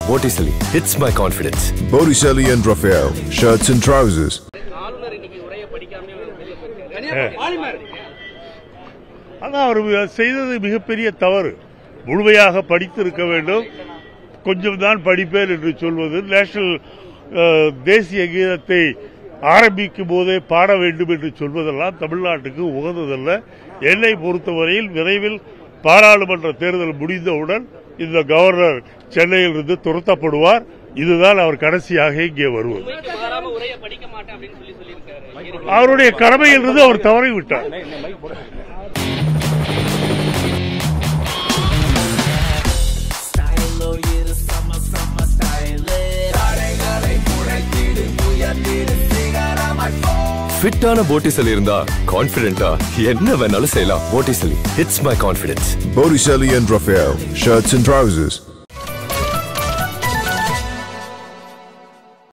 Botticelli hits my confidence. Botticelli and Raphael, shirts and trousers. ஆளுநர் இன்னைக்கு உரையை படிக்காம வெளியே போயிருக்காரு அதான் அவர் செய்தது மிகப்பெரிய தவறு முழுமையாக படித்திருக்க வேண்டும் கொஞ்சம் தான் படிப்பேன் என்று சொல்வது நேஷனல் அஹ், தேசிய கீதத்தை ஆரம்பிக்கும் போதே பாட வேண்டும் என்று சொல்வதெல்லாம் தமிழ்நாட்டுக்கு உகந்ததல்ல என்னை பொறுத்தவரையில் விரைவில் பாராளுமன்ற தேர்தல் முடிந்தவுடன் இந்த கவர்னர் சென்னையில் இருந்து துரத்தப்படுவார் இதுதான் அவர் கடைசியாக இங்கே வருவது உண்மைக்கு மாறாம உரையை படிக்க மாட்டேன் அப்படின்னு சொல்லி சொல்லியிருக்காரு அவருடைய கடமையிலிருந்து அவர் தவறிவிட்டார் ஃபிட்டான Botticelli இருந்தா கான்ஃபிடென்ட்டா என்ன வேணாலும் செய்யலாம் Botticelli hits my confidence. Botticelli and Raphael, shirts and trousers.